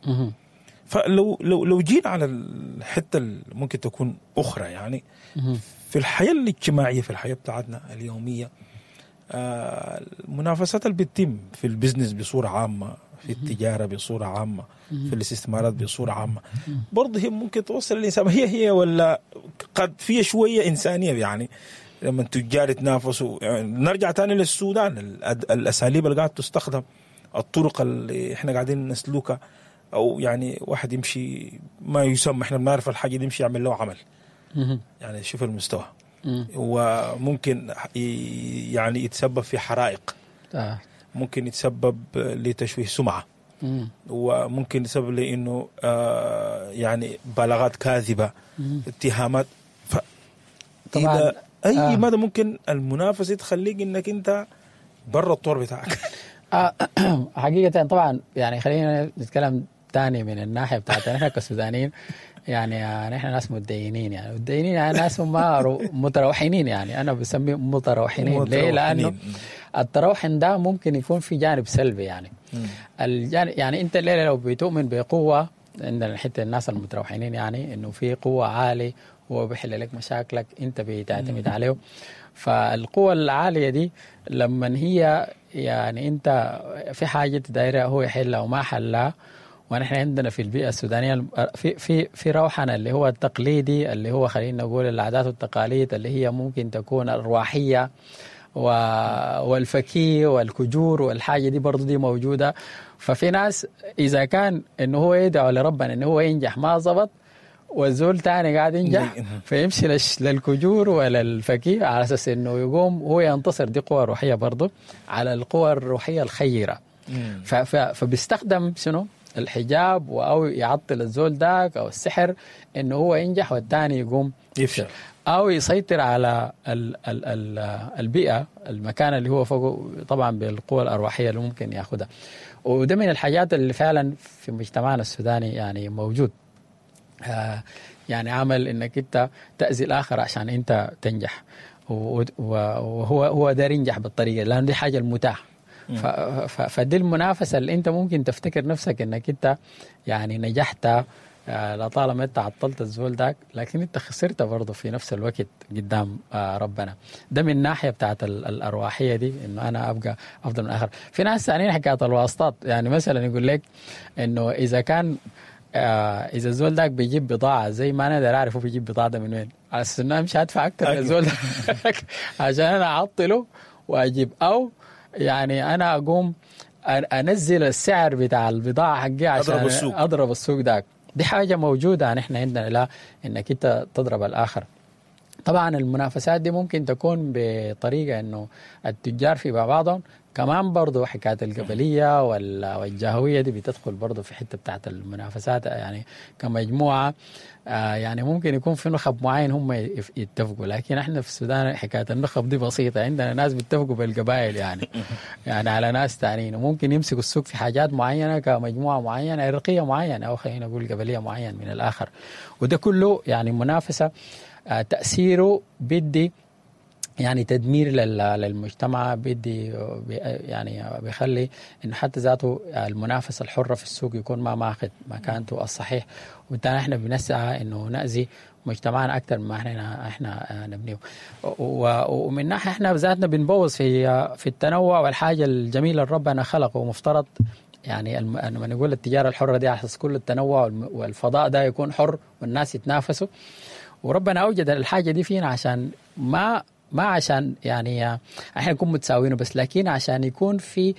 مهم. فلو لو لو جينا على الحته اللي ممكن تكون اخرى يعني مهم. في الحياه الاجتماعيه في الحياه بتاعتنا اليوميه آه، المنافسات اللي بتتم في البزنس بصوره عامه في التجاره بصوره عامه في الاستثمارات بصوره عامه برضه هي ممكن توصل الانسان هي هي ولا قد فيها شويه انسانيه يعني لما التجار يتنافسوا يعني نرجع تاني للسودان الأد- الاساليب اللي قاعده تستخدم الطرق اللي احنا قاعدين نسلكها او يعني واحد يمشي ما يسمى احنا بنعرف الحاجه دي يمشي يعمل له عمل مهم. يعني شوف المستوى مم. وممكن ي- يعني يتسبب في حرائق آه. ممكن يتسبب لتشويه سمعه مم. وممكن يسبب لانه آه يعني بلاغات كاذبه مم. اتهامات ف طبعاً، إلى اي آه. آه. مدى ممكن المنافسه تخليك انك انت برا الطور بتاعك آه، حقيقة طبعا يعني خلينا نتكلم تاني من الناحية بتاعتنا نحن كسودانيين يعني آه، نحن ناس متدينين يعني متدينين يعني ناس هم رو- متروحنين يعني أنا بسميهم متروحنين ليه؟ لأنه متروحنين. التروحن ده ممكن يكون في جانب سلبي يعني مم. الجانب يعني أنت الليلة لو بتؤمن بقوة عندنا حتى الناس المتروحنين يعني إنه في قوة عالية هو بيحل لك مشاكلك أنت بتعتمد عليه فالقوة العالية دي لما هي يعني انت في حاجة دايرة هو يحلها وما حلها ونحن عندنا في البيئة السودانية في في في روحنا اللي هو التقليدي اللي هو خلينا نقول العادات والتقاليد اللي هي ممكن تكون الرواحية و- والفكيه والكجور والحاجة دي برضو دي موجودة ففي ناس إذا كان إنه هو يدعو لربنا إنه هو ينجح ما ظبط والزول تاني قاعد ينجح مم. فيمشي للش- للكجور ولا الفكيه على اساس انه يقوم هو ينتصر دي قوة روحية برضه على القوى الروحية الخيرة مم. ف- ف- فبيستخدم شنو الحجاب او يعطل الزول داك او السحر انه هو ينجح والثاني يقوم يفشل او يسيطر على ال ال ال البيئه المكان اللي هو فوقه طبعا بالقوى الارواحيه اللي ممكن ياخذها وده من الحاجات اللي فعلا في مجتمعنا السوداني يعني موجود آه، يعني عمل انك انت تاذي الاخر عشان انت تنجح و- و- وهو هو داير ينجح بالطريقه لان دي حاجه المتاح ف- ف- فدي المنافسه اللي انت ممكن تفتكر نفسك انك انت يعني نجحت آه، لطالما انت عطلت الزول داك لكن انت خسرت برضه في نفس الوقت قدام آه، ربنا ده من الناحيه بتاعت ال- الارواحيه دي انه انا ابقى افضل من الاخر في ناس ثانيين حكايه الواسطات يعني مثلا يقول لك انه اذا كان آه اذا الزول داك بيجيب بضاعه زي ما انا اقدر اعرف هو بيجيب بضاعه ده من وين على اساس انه أنا مش هدفع اكثر أكيد. للزول داك عشان انا اعطله واجيب او يعني انا اقوم أن- انزل السعر بتاع البضاعه حقي عشان أضرب السوق. اضرب السوق داك دي حاجه موجوده نحن عندنا لا انك انت تضرب الاخر طبعا المنافسات دي ممكن تكون بطريقه انه التجار في بعضهم كمان برضو حكايه القبليه وال- والجهويه دي بتدخل برضو في حته بتاعت المنافسات يعني كمجموعه آه يعني ممكن يكون في نخب معين هم يف- يتفقوا لكن احنا في السودان حكايه النخب دي بسيطه عندنا ناس بيتفقوا بالقبائل يعني يعني على ناس تانيين وممكن يمسكوا السوق في حاجات معينه كمجموعه معينه عرقيه معينه او خلينا نقول قبليه معين من الاخر وده كله يعني منافسه آه تاثيره بدي يعني تدمير لل- للمجتمع بدي بي- يعني بيخلي انه حتى ذاته المنافسه الحره في السوق يكون ما ماخذ مكانته الصحيح وبالتالي احنا بنسعى انه ناذي مجتمعنا اكثر مما احنا احنا نبنيه و- ومن ناحيه احنا ذاتنا بنبوظ في في التنوع والحاجه الجميله اللي ربنا خلقه ومفترض يعني الم- لما نقول التجاره الحره دي على اساس كل التنوع والم- والفضاء ده يكون حر والناس يتنافسوا وربنا اوجد الحاجه دي فينا عشان ما ما عشان يعني احنا نكون متساويين بس لكن عشان يكون في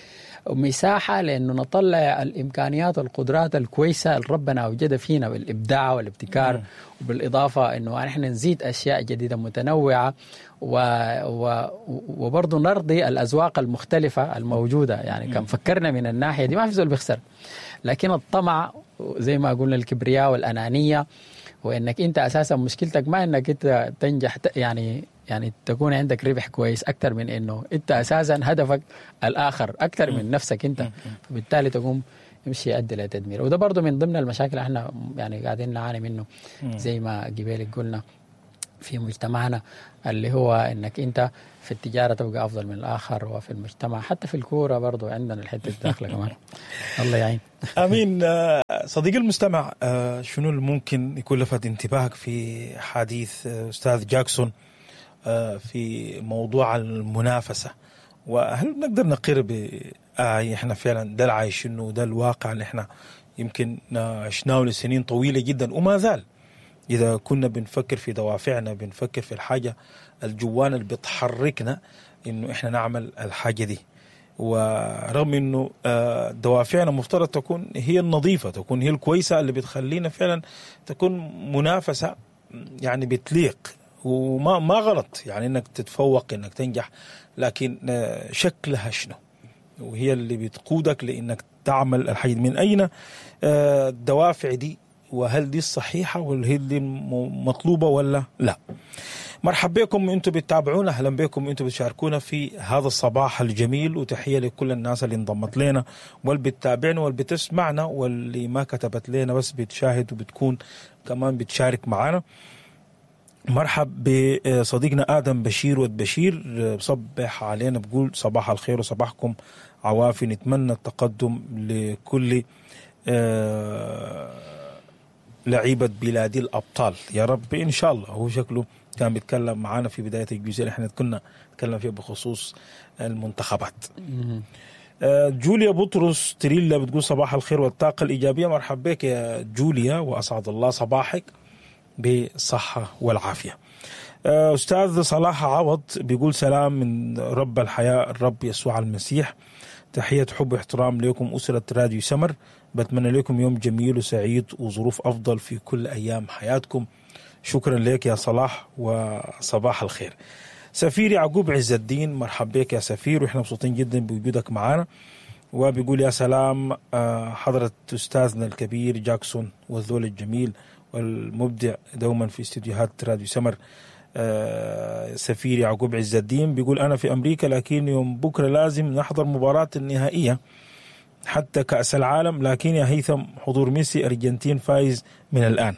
مساحه لانه نطلع الامكانيات والقدرات الكويسه اللي ربنا اوجدها فينا بالابداع والابتكار وبالاضافه انه احنا نزيد اشياء جديده متنوعه و و وبرضه نرضي الاذواق المختلفه الموجوده يعني كان فكرنا من الناحيه دي ما في زول بيخسر لكن الطمع زي ما قلنا الكبرياء والانانيه وانك انت اساسا مشكلتك ما انك انت تنجح ت- يعني يعني تكون عندك ربح كويس اكثر من انه انت اساسا هدفك الاخر اكثر من نفسك انت فبالتالي تقوم يمشي يؤدي لتدمير وده برضه من ضمن المشاكل احنا يعني قاعدين نعاني منه زي ما قبيلك قلنا في مجتمعنا اللي هو انك انت في التجاره تبقى افضل من الاخر وفي المجتمع حتى في الكوره برضو عندنا الحته الداخله كمان الله يعين امين آه، صديقي المستمع آه، شنو اللي ممكن يكون لفت انتباهك في حديث آه، استاذ جاكسون آه، في موضوع المنافسه وهل نقدر نقر ب آه احنا فعلا ده اللي عايشينه وده الواقع اللي احنا يمكن آه، عشناه لسنين طويله جدا وما زال اذا كنا بنفكر في دوافعنا بنفكر في الحاجه الجوانا اللي بتحركنا انه احنا نعمل الحاجه دي ورغم انه آه، دوافعنا مفترض تكون هي النظيفه تكون هي الكويسه اللي بتخلينا فعلا تكون منافسه يعني بتليق وما ما غلط يعني انك تتفوق انك تنجح لكن آه، شكلها شنو وهي اللي بتقودك لانك تعمل الحاجه دي. من اين آه، الدوافع دي وهل دي الصحيحه ولا هي دي الم- مطلوبه ولا لا مرحبا بكم انتم بتتابعونا اهلا بكم انتم بتشاركونا في هذا الصباح الجميل وتحيه لكل الناس اللي انضمت لنا واللي بتتابعنا واللي بتسمعنا واللي ما كتبت لنا بس بتشاهد وبتكون كمان بتشارك معنا مرحب بصديقنا ادم بشير ود بشير بصبح علينا بقول صباح الخير وصباحكم عوافي نتمنى التقدم لكل آه، لعيبه بلادي الابطال يا رب ان شاء الله هو شكله كان بيتكلم معنا في بدايه الجزئيه اللي احنا كنا نتكلم فيها بخصوص المنتخبات آه، جوليا بطرس تريلا بتقول صباح الخير والطاقة الإيجابية مرحبا بك يا جوليا وأسعد الله صباحك بالصحة والعافية آه، أستاذ صلاح عوض بيقول سلام من رب الحياة الرب يسوع المسيح تحية حب واحترام لكم أسرة راديو سمر بتمنى لكم يوم جميل وسعيد وظروف أفضل في كل أيام حياتكم شكرا لك يا صلاح وصباح الخير سفير يعقوب عز الدين مرحبا بك يا سفير واحنا مبسوطين جدا بوجودك معنا وبيقول يا سلام آه، حضرة أستاذنا الكبير جاكسون والذول الجميل والمبدع دوما في استديوهات راديو سمر آه، سفير يعقوب عز الدين بيقول أنا في أمريكا لكن يوم بكرة لازم نحضر مباراة النهائية حتى كأس العالم لكن يا هيثم حضور ميسي أرجنتين فايز من الآن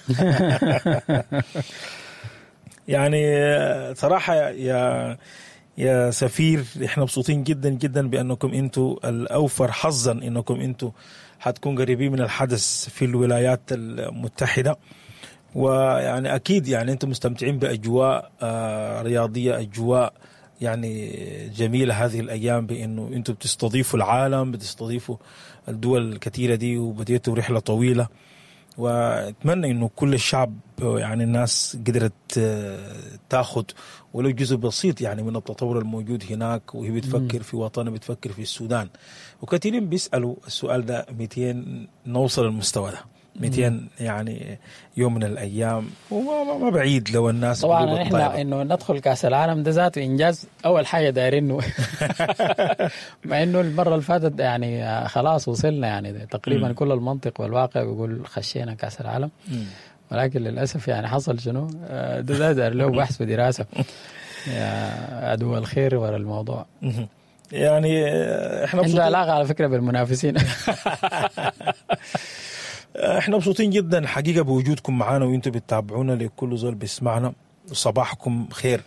يعني آه، صراحة يا يا سفير احنا مبسوطين جدا جدا بانكم انتم الاوفر حظا انكم انتم حتكون قريبين من الحدث في الولايات المتحده ويعني اكيد يعني انتم مستمتعين باجواء آه، رياضيه اجواء يعني جميله هذه الايام بانه انتم بتستضيفوا العالم بتستضيفوا الدول الكثيره دي وبديتوا رحله طويله واتمنى انه كل الشعب يعني الناس قدرت آه، تاخذ ولو جزء بسيط يعني من التطور الموجود هناك وهي بتفكر في وطنها بتفكر في السودان وكثيرين بيسالوا السؤال ده 200 نوصل المستوى ده 200 يعني يوم من الايام وما ما- ما بعيد لو الناس طبعا قلوبها احنا طيبة. انه ندخل كاس العالم ده ذاته انجاز اول حاجه دايرينه مع انه المره اللي فاتت يعني آه، خلاص وصلنا يعني ده تقريبا مم. كل المنطق والواقع بيقول خشينا كاس العالم مم. ولكن للاسف يعني حصل شنو آه، ده ده داير له بحث ودراسه يا عدو الخير ورا الموضوع مهم. يعني آه، احنا عنده مبسوطين علاقه على فكره بالمنافسين احنا مبسوطين جدا حقيقه بوجودكم معنا وانتم بتتابعونا لكل زول بيسمعنا صباحكم خير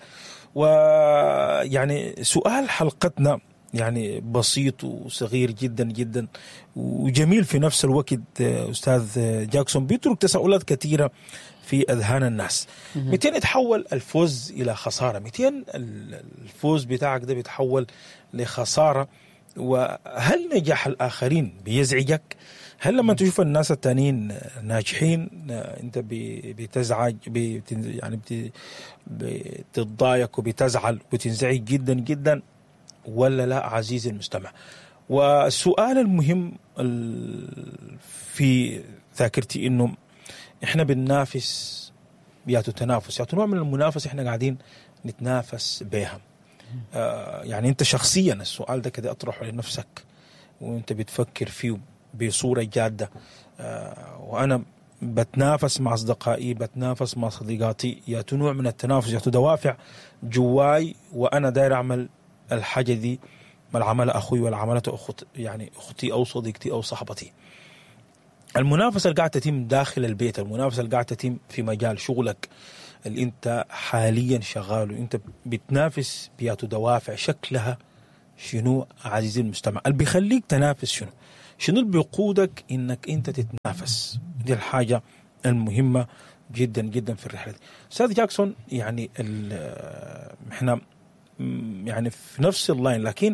ويعني سؤال حلقتنا يعني بسيط وصغير جدا جدا وجميل في نفس الوقت آه، استاذ جاكسون بيترك تساؤلات كثيره في اذهان الناس 200 يتحول الفوز الى خساره 200 الفوز بتاعك ده بيتحول لخساره وهل نجاح الاخرين بيزعجك؟ هل لما تشوف الناس التانيين ناجحين انت بي- بتزعج بتن- يعني بت- بتتضايق وبتزعل وتنزعج جدا جدا ولا لا عزيزي المستمع والسؤال المهم ال- في ذاكرتي انه احنا بننافس ياتو تنافس ياتو نوع من المنافسه احنا قاعدين نتنافس بها آه يعني انت شخصيا السؤال ده كده اطرحه لنفسك وانت بتفكر فيه بصوره جاده آه وانا بتنافس مع اصدقائي بتنافس مع صديقاتي ياتو نوع من التنافس ياتو دوافع جواي وانا داير اعمل الحاجه دي ما العمل اخوي ولا عملته اخت يعني اختي او صديقتي او صاحبتي المنافسه اللي قاعده تتم داخل البيت المنافسه اللي قاعده تتم في مجال شغلك اللي انت حاليا شغال وانت بتنافس بياتو دوافع شكلها شنو عزيزي المستمع اللي بيخليك تنافس شنو شنو اللي بيقودك انك انت تتنافس دي الحاجه المهمه جدا جدا في الرحله دي استاذ جاكسون يعني ال- احنا م- يعني في نفس اللاين لكن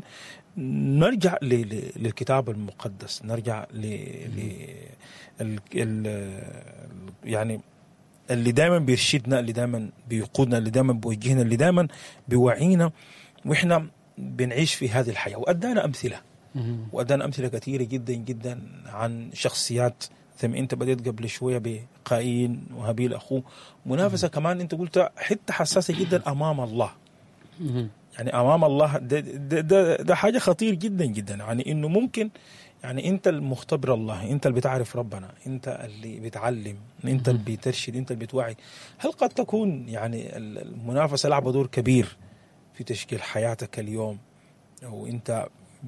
نرجع ل- ل- للكتاب المقدس نرجع ل, ل ال ال يعني اللي دائما بيرشدنا اللي دائما بيقودنا اللي دائما بيوجهنا اللي دائما بيوعينا واحنا بنعيش في هذه الحياه وادانا امثله مهم. وادانا امثله كثيره جدا جدا عن شخصيات زي ما انت بديت قبل شويه بقايين وهابيل اخوه منافسه كمان انت قلت حته حساسه جدا امام الله مهم. يعني امام الله ده, ده, ده, ده حاجه خطير جدا جدا يعني انه ممكن يعني انت المختبر الله انت اللي بتعرف ربنا انت اللي بتعلم انت اللي بترشد انت اللي بتوعي هل قد تكون يعني ال- المنافسه لعبه دور كبير في تشكيل حياتك اليوم او انت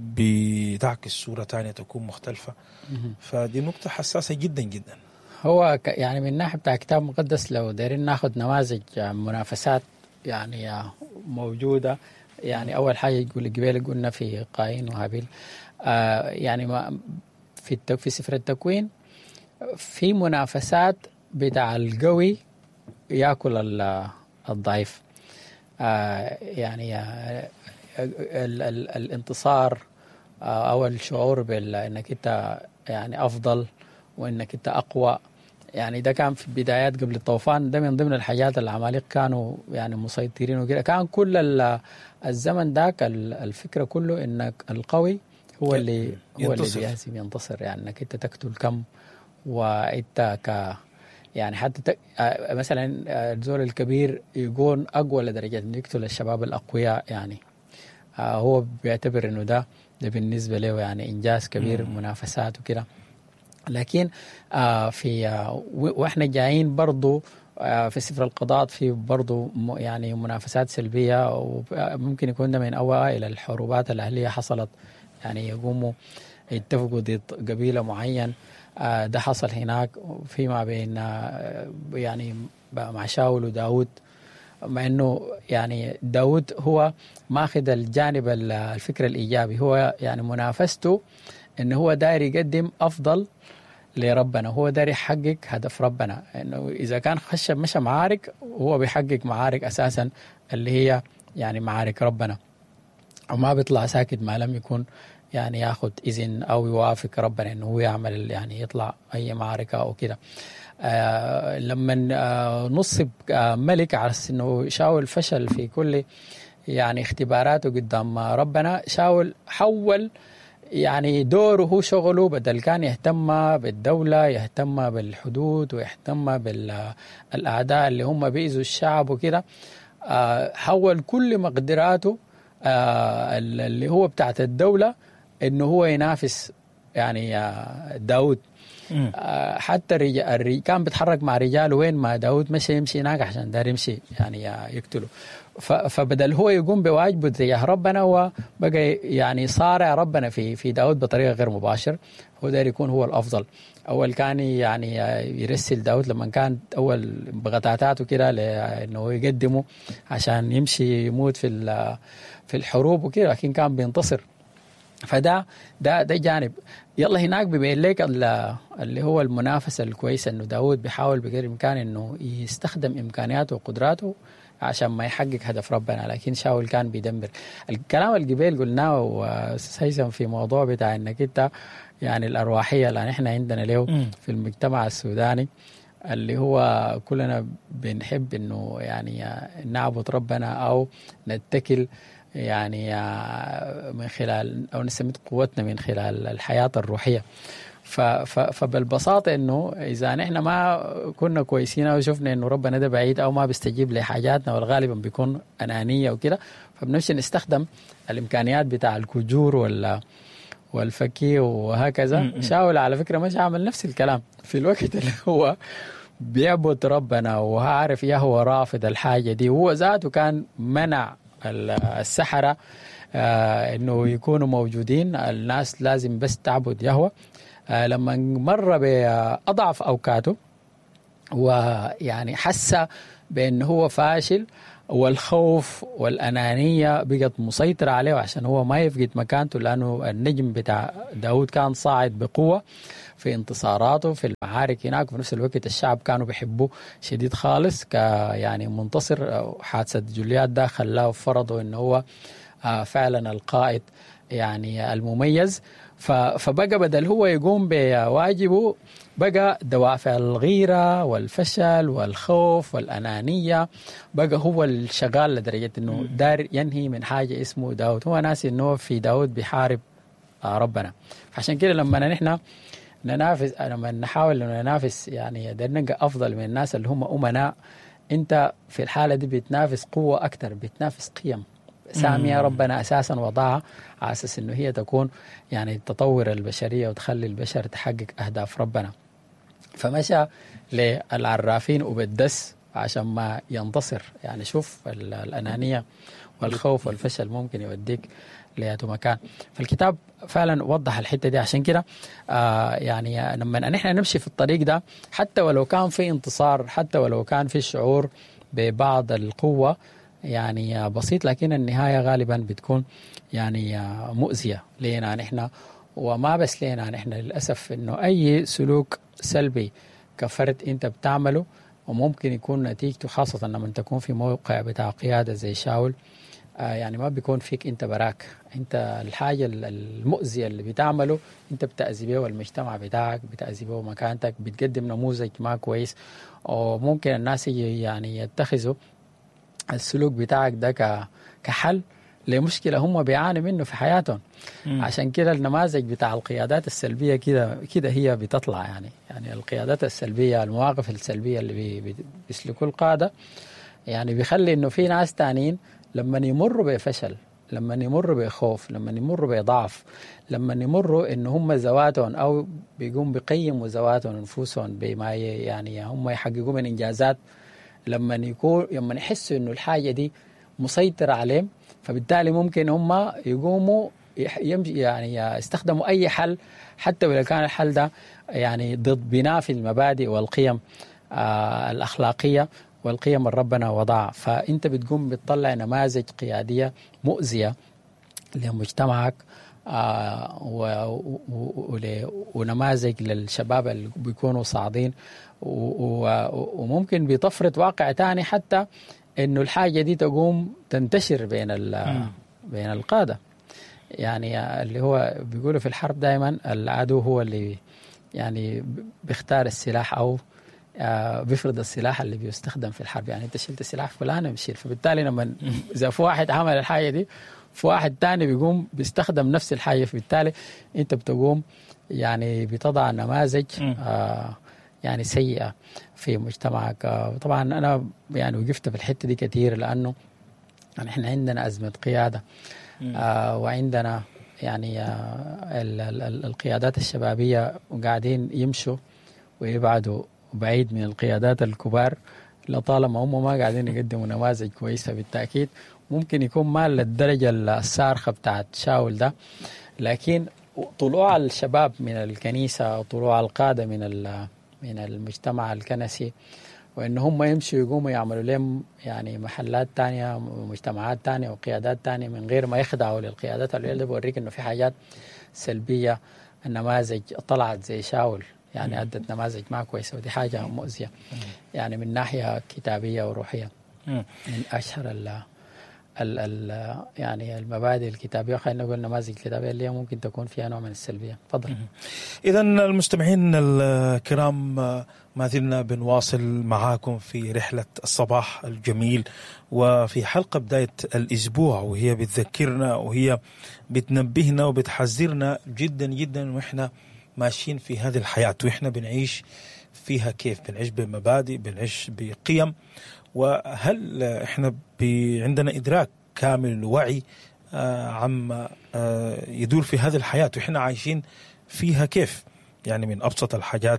بتعكس صوره ثانيه تكون مختلفه مهم. فدي نقطه حساسه جدا جدا هو ك- يعني من ناحيه بتاع كتاب مقدس لو دايرين ناخذ نماذج آه، منافسات يعني آه، موجوده يعني اول حاجه يقول قبل قلنا في قايين وهابيل آه يعني ما في الت- في سفر التكوين في منافسات بتاع القوي ياكل ال- الضعيف آه يعني آه ال ال الانتصار آه او الشعور بانك انت يعني افضل وانك انت اقوى يعني ده كان في البدايات قبل الطوفان ده من ضمن الحاجات اللي العمالقه كانوا يعني مسيطرين وكده كان كل ال- الزمن ذاك ال- الفكره كله انك القوي هو اللي هو اللي ينتصر. بيهزم ينتصر يعني انك انت تقتل كم وانت ك يعني حتى تك... آه، مثلا آه، الزول الكبير يكون اقوى لدرجه انه يقتل الشباب الاقوياء يعني آه، هو بيعتبر انه ده ده بالنسبه له يعني انجاز كبير منافسات وكده لكن آه في آه و- واحنا جايين برضو آه في سفر القضاء في برضو م- يعني منافسات سلبيه وممكن يكون ده من اوائل الحروبات الاهليه حصلت يعني يقوموا يتفقوا ضد قبيله معين آه ده حصل هناك فيما بين آه يعني مع شاول وداود مع انه يعني داود هو ماخذ الجانب ال- الفكر الايجابي هو يعني منافسته انه هو داير يقدم افضل لربنا هو داير يحقق هدف ربنا انه اذا كان خش مشى معارك هو بيحقق معارك اساسا اللي هي يعني معارك ربنا وما بيطلع ساكت ما لم يكن يعني ياخذ اذن او يوافق ربنا انه هو يعمل يعني يطلع اي معركه او كده آه لما آه نصب آه ملك على أساس انه شاول فشل في كل يعني اختباراته قدام ربنا شاول حول يعني دوره هو شغله بدل كان يهتم بالدولة يهتم بالحدود ويهتم بالأعداء اللي هم بيأذوا الشعب وكده آه، حول كل مقدراته آه، اللي هو بتاعت الدولة انه هو ينافس يعني آه، داود مم. آه، حتى الرجال الري... كان بيتحرك مع رجال وين ما داود مشى يمشي هناك عشان دار يمشي يعني يقتله ف... فبدل هو يقوم بواجبه تجاه ربنا هو بقى يعني صارع ربنا في في داود بطريقه غير مباشر هو داير يكون هو الافضل اول كان يعني يرسل داود لما كان اول بغتاتاته كده لانه يقدمه عشان يمشي يموت في ال- في الحروب وكده لكن كان بينتصر فده ده ده جانب يلا هناك بيبين لك ال- اللي هو المنافسه الكويسه انه داود بيحاول بقدر الامكان انه يستخدم امكانياته وقدراته عشان ما يحقق هدف ربنا لكن شاول كان بيدمر الكلام اللي قبل قلناه واستاذ هيثم في موضوع بتاع انك انت يعني الارواحيه اللي احنا عندنا له مم. في المجتمع السوداني اللي هو كلنا بنحب انه يعني نعبد ربنا او نتكل يعني من خلال او نستمد قوتنا من خلال الحياه الروحيه ف- ف- فبالبساطه انه اذا نحن ما كنا كويسين او شفنا انه ربنا ده بعيد او ما بيستجيب لحاجاتنا والغالبا بيكون انانيه وكده فبنمشي نستخدم الامكانيات بتاع الكجور ولا والفكي وهكذا م- م. شاول على فكره مش عامل نفس الكلام في الوقت اللي هو بيعبد ربنا وعارف يا هو رافض الحاجه دي وهو ذاته كان منع ال- السحره آه انه يكونوا موجودين الناس لازم بس تعبد يهوه آه لما مر باضعف اوقاته ويعني حس بأنه هو فاشل والخوف والأنانية بقت مسيطرة عليه عشان هو ما يفقد مكانته لأنه النجم بتاع داود كان صاعد بقوة في انتصاراته في المعارك هناك في نفس الوقت الشعب كانوا بيحبوه شديد خالص ك يعني منتصر حادثة جوليات ده خلاه فرضوا انه هو فعلا القائد يعني المميز فبقى بدل هو يقوم بواجبه بقى دوافع الغيرة والفشل والخوف والأنانية بقى هو الشغال لدرجة أنه دار ينهي من حاجة اسمه داود هو ناسي أنه في داود بيحارب ربنا عشان كده لما نحن ننافس لما نحاول انه ننافس يعني نلقى افضل من الناس اللي هم امناء انت في الحاله دي بتنافس قوه اكثر بتنافس قيم ساميه ربنا اساسا وضعها على اساس انه هي تكون يعني تطور البشريه وتخلي البشر تحقق اهداف ربنا فمشى للعرافين وبالدس عشان ما ينتصر يعني شوف الانانيه والخوف والفشل ممكن يوديك لأي مكان فالكتاب فعلا وضح الحته دي عشان كده آه يعني لما نحن نمشي في الطريق ده حتى ولو كان في انتصار حتى ولو كان في شعور ببعض القوه يعني بسيط لكن النهايه غالبا بتكون يعني مؤذيه لنا نحن وما بس لنا نحن للاسف انه اي سلوك سلبي كفرد انت بتعمله وممكن يكون نتيجته خاصه لما تكون في موقع بتاع قياده زي شاول آه يعني ما بيكون فيك انت براك انت الحاجه المؤذيه اللي بتعمله انت بتاذي بيه المجتمع بتاعك بتاذي بيه مكانتك بتقدم نموذج ما كويس وممكن الناس يعني يتخذوا السلوك بتاعك ده كحل لمشكله هم بيعانوا منه في حياتهم م. عشان كده النماذج بتاع القيادات السلبيه كده كده هي بتطلع يعني يعني القيادات السلبيه المواقف السلبيه اللي بيسلكوا القاده يعني بيخلي انه في ناس تانيين لما يمروا بفشل لما يمروا بخوف لما يمروا بضعف لما يمروا ان هم ذواتهم او بيقوم بيقيموا ذواتهم انفسهم بما يعني هم يحققوا من انجازات لما يكون لما يحسوا انه الحاجه دي مسيطره عليهم فبالتالي ممكن هم يقوموا يعني يستخدموا اي حل حتى ولو كان الحل ده يعني ضد بناء المبادئ والقيم آه الاخلاقيه والقيم اللي ربنا وضعها فانت بتقوم بتطلع نماذج قياديه مؤذيه لمجتمعك آه ونماذج للشباب اللي بيكونوا صاعدين وممكن بتفرض واقع تاني حتى انه الحاجه دي تقوم تنتشر بين بين القاده يعني اللي هو بيقولوا في الحرب دائما العدو هو اللي يعني بيختار السلاح او آه بيفرض السلاح اللي بيستخدم في الحرب يعني انت شلت سلاح فلان بشيل فبالتالي لما اذا في واحد عمل الحاجه دي في واحد تاني بيقوم بيستخدم نفس الحاجه فبالتالي انت بتقوم يعني بتضع نماذج آه يعني سيئه في مجتمعك آه طبعا انا يعني وقفت في الحته دي كثير لانه يعني احنا عندنا ازمه قياده آه وعندنا يعني آه ال ال القيادات الشبابيه قاعدين يمشوا ويبعدوا بعيد من القيادات الكبار لطالما هم ما قاعدين يقدموا نماذج كويسه بالتاكيد ممكن يكون ما للدرجه الصارخه بتاعت شاول ده لكن طلوع الشباب من الكنيسه وطلوع القاده من من المجتمع الكنسي وان هم يمشوا يقوموا يعملوا لهم يعني محلات تانية ومجتمعات تانية وقيادات تانية من غير ما يخضعوا للقيادات اللي بوريك انه في حاجات سلبيه النماذج طلعت زي شاول يعني ادت نماذج ما كويسه ودي حاجه مؤذيه يعني من ناحيه كتابيه وروحيه من اشهر ال ال ال يعني المبادئ الكتابيه خلينا نقول النماذج الكتابيه اللي ممكن تكون فيها نوع من السلبيه تفضل اذا المستمعين الكرام ما زلنا بنواصل معاكم في رحله الصباح الجميل وفي حلقه بدايه الاسبوع وهي بتذكرنا وهي بتنبهنا وبتحذرنا جدا جدا واحنا ماشيين في هذه الحياة وإحنا بنعيش فيها كيف بنعيش بمبادئ بنعيش بقيم وهل إحنا عندنا إدراك كامل وعي آه عما آه يدور في هذه الحياة وإحنا عايشين فيها كيف يعني من أبسط الحاجات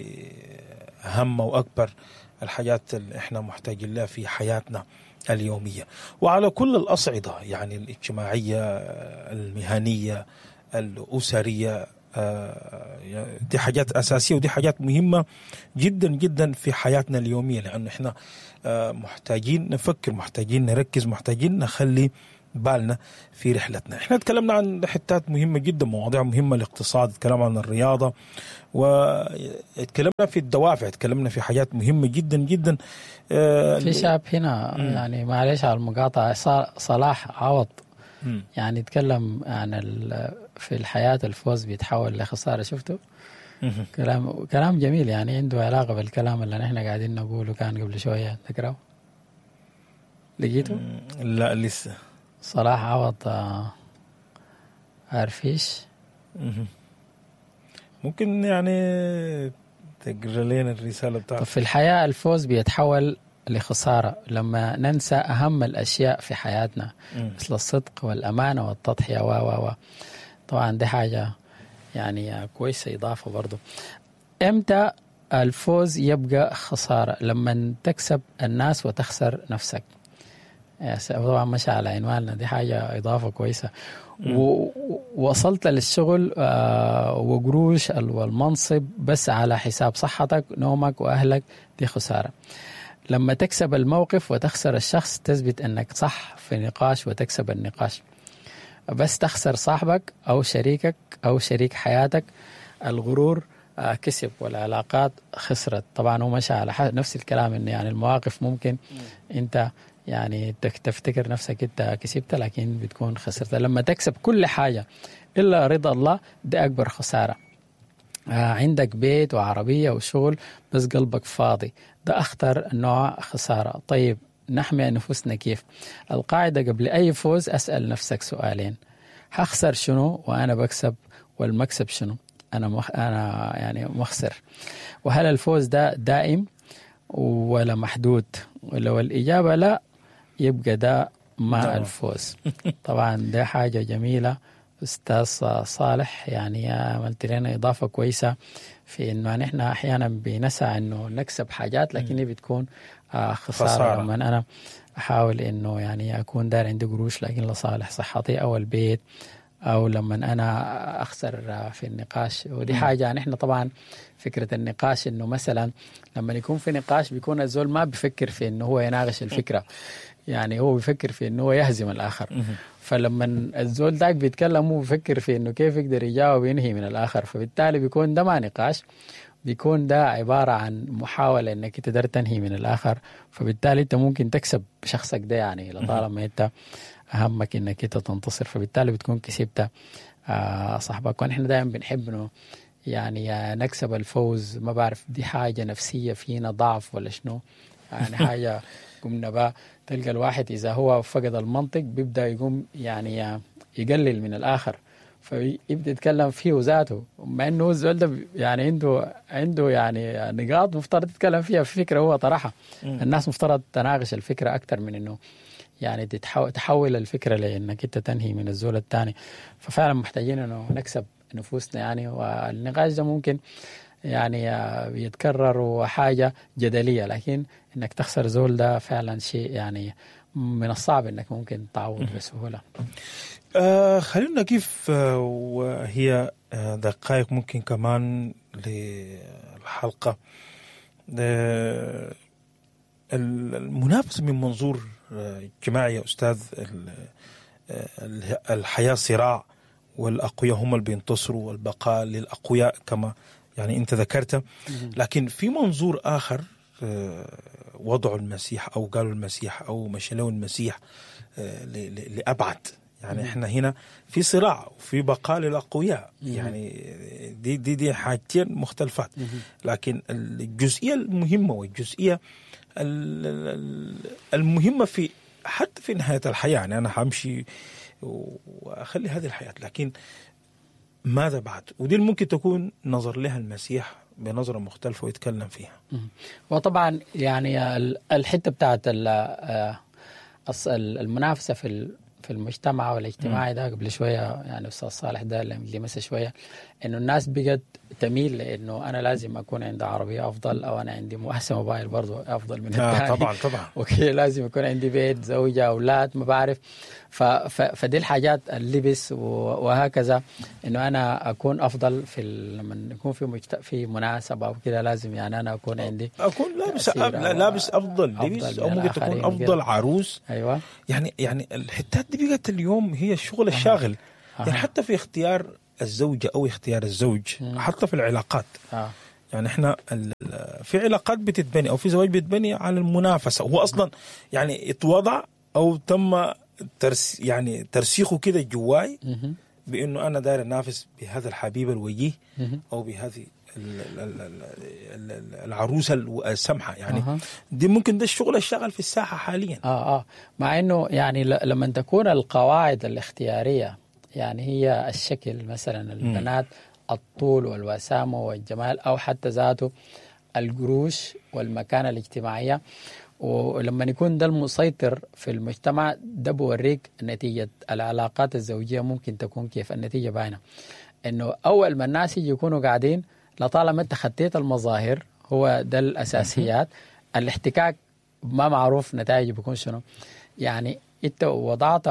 لأهم وأكبر الحاجات اللي إحنا محتاجين لها في حياتنا اليومية وعلى كل الأصعدة يعني الاجتماعية المهنية الأسرية آه، دي حاجات اساسيه ودي حاجات مهمه جدا جدا في حياتنا اليوميه لانه احنا آه، محتاجين نفكر محتاجين نركز محتاجين نخلي بالنا في رحلتنا احنا تكلمنا عن حتات مهمه جدا مواضيع مهمه الاقتصاد تكلمنا عن الرياضه واتكلمنا في الدوافع تكلمنا في حاجات مهمه جدا جدا آه، في شاب هنا يعني معلش على المقاطعه صلاح عوض يعني يتكلم عن في الحياه الفوز بيتحول لخساره شفته كلام كلام جميل يعني عنده علاقه بالكلام اللي نحن قاعدين نقوله كان قبل شويه تقراه لقيته؟ لا لسه صلاح عوض آه، عارفيش ممكن يعني تقرا لنا الرساله بتاعتك في الحياه الفوز بيتحول لخساره لما ننسى اهم الاشياء في حياتنا مثل الصدق والامانه والتضحيه و و و طبعا دي حاجه يعني كويسه اضافه برضو امتى الفوز يبقى خساره لما تكسب الناس وتخسر نفسك طبعا مشى على عنواننا دي حاجه اضافه كويسه ووصلت للشغل آه، وقروش والمنصب بس على حساب صحتك نومك واهلك دي خساره لما تكسب الموقف وتخسر الشخص تثبت انك صح في نقاش وتكسب النقاش بس تخسر صاحبك او شريكك او شريك حياتك الغرور آه، كسب والعلاقات خسرت طبعا هو مشى على نفس الكلام انه يعني المواقف ممكن انت يعني تفتكر نفسك انت كسبت لكن بتكون خسرت لما تكسب كل حاجه الا رضا الله ده اكبر خساره آه عندك بيت وعربيه وشغل بس قلبك فاضي ده اخطر نوع خساره طيب نحمي انفسنا كيف القاعده قبل اي فوز اسال نفسك سؤالين هخسر شنو وانا بكسب والمكسب شنو انا مخ... انا يعني مخسر وهل الفوز ده دائم ولا محدود ولو الاجابه لا يبقى ده مع نعم. الفوز طبعا ده حاجة جميلة أستاذ صالح يعني عملت لنا إضافة كويسة في إنه نحن أحيانا بنسى إنه نكسب حاجات لكن هي بتكون آه، خسارة, خسارة. لما أنا أحاول إنه يعني أكون دار عندي قروش لكن لصالح صحتي أو البيت او لما انا اخسر في النقاش ودي حاجه نحن طبعا فكره النقاش انه مثلا لما يكون في نقاش بيكون الزول ما بيفكر في انه هو يناقش الفكره يعني هو بيفكر في انه هو يهزم الاخر فلما الزول ذاك بيتكلم هو بيفكر في انه كيف يقدر يجاوب وينهي من الاخر فبالتالي بيكون ده ما نقاش بيكون ده عبارة عن محاولة انك تقدر تنهي من الاخر فبالتالي انت ممكن تكسب شخصك ده يعني لطالما انت اهمك انك انت تنتصر فبالتالي بتكون كسبت آه، صاحبك ونحن دائما بنحب انه يعني نكسب الفوز ما بعرف دي حاجة نفسية فينا ضعف ولا شنو يعني حاجة قمنا بقى تلقى الواحد إذا هو فقد المنطق بيبدأ يقوم يعني يقلل من الآخر فيبدا يتكلم فيه ذاته مع انه الزول ده يعني عنده عنده يعني نقاط مفترض يتكلم فيها في فكره هو طرحها الناس مفترض تناقش الفكره اكثر من انه يعني تحول الفكره لانك انت تنهي من الزول الثاني ففعلا محتاجين انه نكسب نفوسنا يعني والنقاش ده ممكن يعني يتكرر وحاجة جدلية لكن انك تخسر زول ده فعلا شيء يعني من الصعب انك ممكن تعوض بسهولة آه خلينا كيف آه وهي آه دقائق ممكن كمان للحلقة آه المنافسة من منظور آه، اجتماعي يا أستاذ آه، الحياة صراع والأقوياء هم اللي بينتصروا والبقاء للأقوياء كما يعني انت ذكرت لكن في منظور اخر آه، وضعوا المسيح او قالوا المسيح او مشلوا المسيح آه، لابعد يعني احنا هنا في صراع وفي بقاء للاقوياء يعني دي دي دي حاجتين مختلفات لكن الجزئيه المهمه والجزئيه المهمه في حتى في نهايه الحياه يعني انا همشي واخلي هذه الحياه لكن ماذا بعد ودي ممكن تكون نظر لها المسيح بنظرة مختلفة ويتكلم فيها وطبعا يعني الحتة بتاعت آه، المنافسة في في المجتمع والاجتماعي ده قبل شويه يعني استاذ صالح ده اللي مسه شويه انه الناس بقت تميل لانه انا لازم اكون عندي عربيه افضل او انا عندي احسن موبايل برضه افضل من آه الثاني طبعا طبعا اوكي لازم يكون عندي بيت زوجة اولاد ما بعرف ف ف فدي الحاجات اللبس و- وهكذا انه انا اكون افضل في ال- لما يكون في مجت... في مناسبه او كده لازم يعني انا اكون عندي اكون لابس تأثير لا- أو- لابس افضل أفضل لبس من او ممكن تكون الآخرين افضل وكده. عروس ايوه يعني يعني الحتات دي بقت اليوم هي الشغل الشاغل أها. يعني حتى في اختيار الزوجه او اختيار الزوج حتى في العلاقات اه يعني احنا ال- ال- في علاقات بتتبني او في زواج بيتبني على المنافسه هو اصلا يعني اتوضع او تم ترس يعني ترسيخه كده جواي مهم. بانه انا داير انافس بهذا الحبيب الوجيه مهم. او بهذه ال- ال- ال- ال- ال- العروسه الو- السمحه يعني أها. دي ممكن ده الشغل الشغل في الساحه حاليا اه اه مع انه يعني ل- لما تكون القواعد الاختياريه يعني هي الشكل مثلا البنات الطول والوسامه والجمال او حتى ذاته القروش والمكانه الاجتماعيه ولما يكون ده المسيطر في المجتمع ده بوريك نتيجه العلاقات الزوجيه ممكن تكون كيف النتيجه باينه انه اول ما الناس يجي يكونوا قاعدين لطالما انت خطيت المظاهر هو ده الاساسيات الاحتكاك ما معروف نتائجه بيكون شنو يعني انت وضعت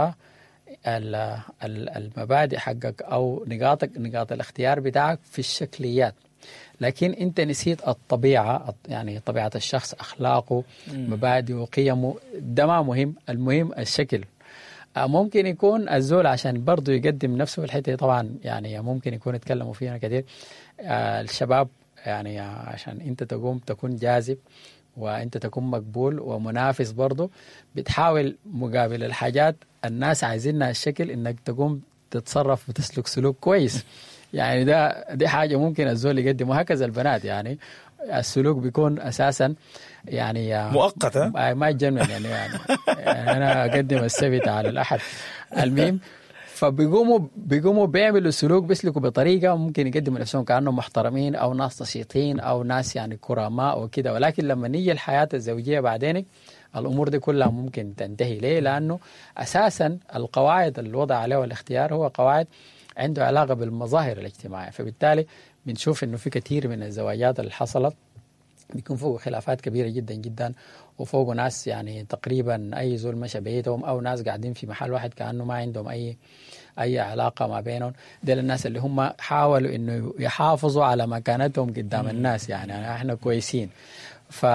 ال- ال- المبادئ حقك او نقاطك نقاط الاختيار بتاعك في الشكليات لكن انت نسيت الطبيعه الط- يعني طبيعه الشخص اخلاقه مبادئه قيمه ده ما مهم المهم الشكل آه، ممكن يكون الزول عشان برضه يقدم نفسه في الحته دي طبعا يعني ممكن يكون يتكلموا فيها كثير آه، الشباب يعني عشان انت تقوم تكون جاذب وانت تكون مقبول ومنافس برضه بتحاول مقابل الحاجات الناس عايزينها الشكل انك تقوم تتصرف وتسلك سلوك كويس يعني ده دي حاجه ممكن الزول يقدم وهكذا البنات يعني السلوك بيكون اساسا يعني آه، مؤقت ها؟ آه، ما يتجنن يعني, يعني, يعني انا اقدم السبت على الاحد المهم فبيقوموا بيقوموا بيعملوا سلوك بيسلكوا بطريقه ممكن يقدموا نفسهم كانهم محترمين او ناس نشيطين او ناس يعني كرماء وكده ولكن لما نيجي الحياه الزوجيه بعدين الامور دي كلها ممكن تنتهي ليه؟ لانه اساسا القواعد اللي وضع عليها الاختيار هو قواعد عنده علاقه بالمظاهر الاجتماعيه فبالتالي بنشوف انه في كثير من الزواجات اللي حصلت بيكون فوق خلافات كبيره جدا جدا وفوق ناس يعني تقريبا اي زول مشى بيتهم او ناس قاعدين في محل واحد كانه ما عندهم اي اي علاقه ما بينهم دول الناس اللي هم حاولوا انه يحافظوا على مكانتهم قدام الناس يعني, يعني احنا كويسين ف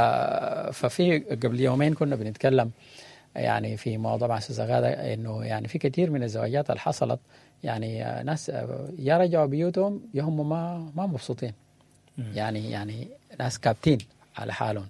ففي قبل يومين كنا بنتكلم يعني في موضوع مع استاذ غاده انه يعني في كثير من الزواجات اللي حصلت يعني ناس يا رجعوا بيوتهم يا هم ما ما مبسوطين يعني يعني ناس كابتين على حالهم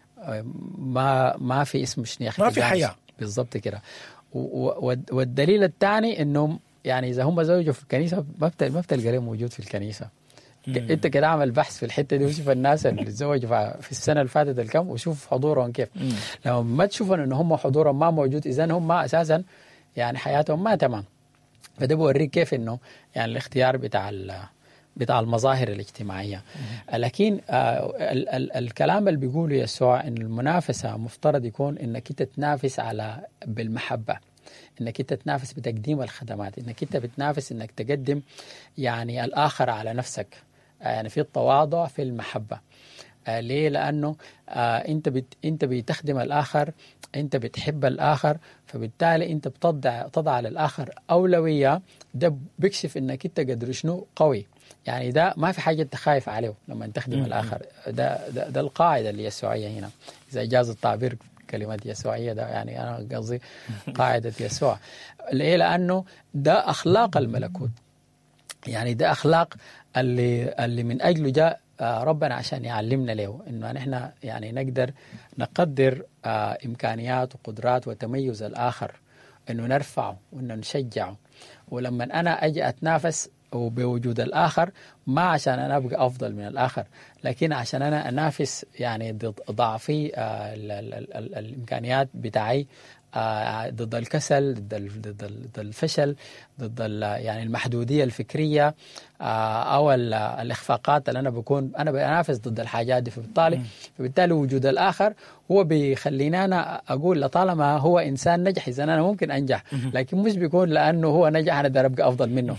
ما ما في اسم شنو يا اخي ما في تجانس. حياة. بالضبط كده و- و- والدليل الثاني انهم يعني اذا هم زوجوا في الكنيسه ما بت- ما بتلقى لهم موجود في الكنيسه ك- انت كده اعمل بحث في الحته دي وشوف الناس اللي تزوجوا في- في السنه اللي فاتت الكم وشوف حضورهم كيف لما ما تشوفوا ان هم حضورهم ما موجود اذا هم اساسا يعني حياتهم ما تمام فده بوريك كيف انه يعني الاختيار بتاع ال- بتاع المظاهر الاجتماعيه لكن آه ال ال الكلام اللي بيقوله يسوع ان المنافسه مفترض يكون انك انت تنافس على بالمحبه انك انت تنافس بتقديم الخدمات انك انت بتنافس انك تقدم يعني الاخر على نفسك آه، يعني في التواضع في المحبه آه ليه؟ لانه آه انت بت انت بتخدم الاخر انت بتحب الاخر فبالتالي انت بتضع تضع للاخر اولويه ده بيكشف انك انت قدر شنو قوي يعني ده ما في حاجه انت خايف عليه لما تخدم الاخر ده, ده ده القاعده اليسوعيه هنا اذا جاز التعبير كلمة يسوعية ده يعني أنا قصدي قاعدة يسوع ليه؟ لأنه ده أخلاق الملكوت يعني ده أخلاق اللي اللي من أجله جاء آه، ربنا عشان يعلمنا له انه نحن يعني نقدر نقدر آه، امكانيات وقدرات وتميز الاخر انه نرفعه وانه نشجعه ولما انا اجي اتنافس وبوجود الاخر ما عشان انا ابقى افضل من الاخر لكن عشان انا انافس يعني ضد ضعفي آه، ال- ال- ال- ال- الامكانيات بتاعي آه، ضد الكسل ضد ال- ضد ال- ضد الفشل ضد ال- يعني المحدوديه الفكريه آه، او ال- الاخفاقات اللي انا بكون انا بنافس ضد الحاجات دي فبالتالي فبالتالي وجود الاخر هو بيخليني انا اقول لطالما هو انسان نجح اذا انا ممكن انجح لكن مش بيكون لانه هو نجح انا اقدر ابقى افضل منه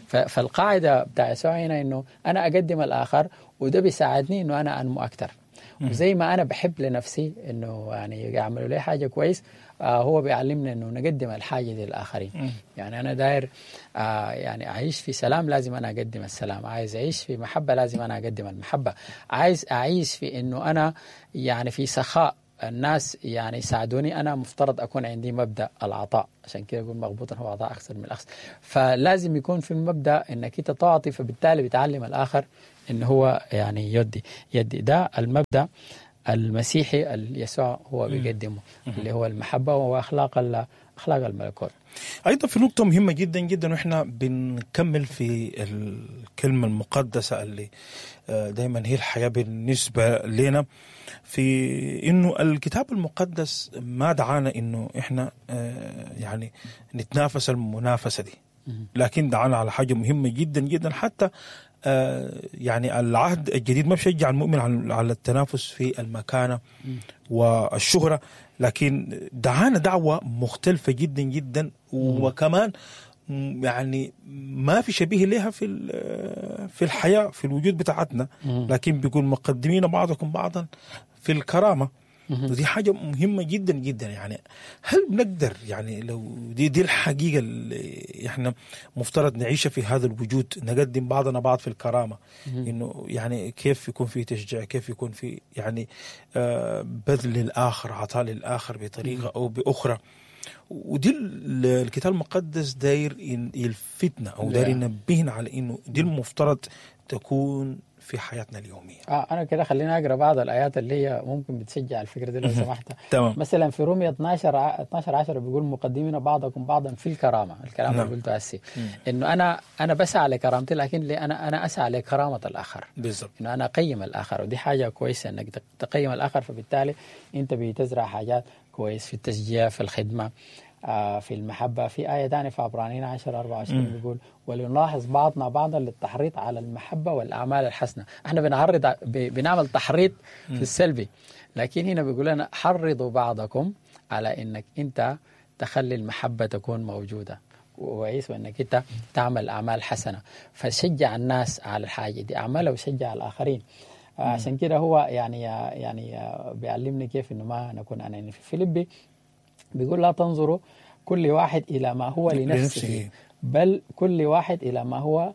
ف- فالقاعده بتاع يسوع هنا انه انا اقدم الاخر وده بيساعدني انه انا انمو اكثر وزي ما انا بحب لنفسي انه يعني يعملوا لي حاجه كويس آه هو بيعلمنا انه نقدم الحاجه دي للاخرين يعني انا داير آه يعني اعيش في سلام لازم انا اقدم السلام عايز اعيش في محبه لازم انا اقدم المحبه عايز اعيش في انه انا يعني في سخاء الناس يعني يساعدوني انا مفترض اكون عندي مبدا العطاء عشان كده اقول مغبوط هو عطاء اكثر من الاخذ فلازم يكون في المبدا انك انت تعطي فبالتالي بتعلم الاخر ان هو يعني يدي يدي ده المبدا المسيحي اللي يسوع هو بيقدمه اللي هو المحبه واخلاق ال- اخلاق الملكوت ايضا في نقطه مهمه جدا جدا واحنا بنكمل في الكلمه المقدسه اللي دائما هي الحياه بالنسبه لنا في انه الكتاب المقدس ما دعانا انه احنا آه، يعني نتنافس المنافسه دي لكن دعانا على حاجه مهمه جدا جدا حتى آه، يعني العهد الجديد ما بشجع المؤمن على على التنافس في المكانه والشهره لكن دعانا دعوه مختلفه جدا جدا وكمان م- يعني ما في شبيه لها في ال- في الحياه في الوجود بتاعتنا لكن بيكون مقدمين بعضكم بعضا في الكرامه ودي حاجه مهمه جدا جدا يعني هل بنقدر يعني لو دي دي الحقيقه اللي احنا مفترض نعيشها في هذا الوجود نقدم بعضنا بعض في الكرامه انه يعني كيف يكون في تشجيع كيف يكون في يعني آه، بذل للاخر عطاء للاخر بطريقه او باخرى ودي ال- الكتاب المقدس داير ين- يلفتنا او داير نعم. ينبهنا على انه دي المفترض تكون في حياتنا اليوميه آه انا كده خليني اقرا بعض الايات اللي هي ممكن بتشجع الفكره دي لو سمحت تمام مثلا في رومية 12 ع- 12 10 بيقول مقدمين بعضكم بعضا في الكرامه الكلام نعم. اللي قلته هسي انه انا انا بسعى لكرامتي لكن لي انا انا اسعى لكرامه الاخر بالضبط انه انا اقيم الاخر ودي حاجه كويسه انك تق- تقيم الاخر فبالتالي انت بتزرع حاجات كويس في التشجيع في الخدمه آه في المحبه في ايه ثانيه في عبرانيين 10 24 مم. بيقول ولنلاحظ بعضنا بعضا للتحريض على المحبه والاعمال الحسنه احنا بنعرض ع- ب- بنعمل تحريض في السلبي لكن هنا بيقول لنا حرضوا بعضكم على انك انت تخلي المحبه تكون موجوده كويس وانك انت تعمل اعمال حسنه فشجع الناس على الحاجه دي اعملها وشجع الاخرين آه، عشان كده هو يعني يعني آه، بيعلمني كيف انه ما نكون انانيين في فيليبي بيقول لا تنظروا كل واحد الى ما هو لنفسه لنفسه. بل كل واحد الى ما هو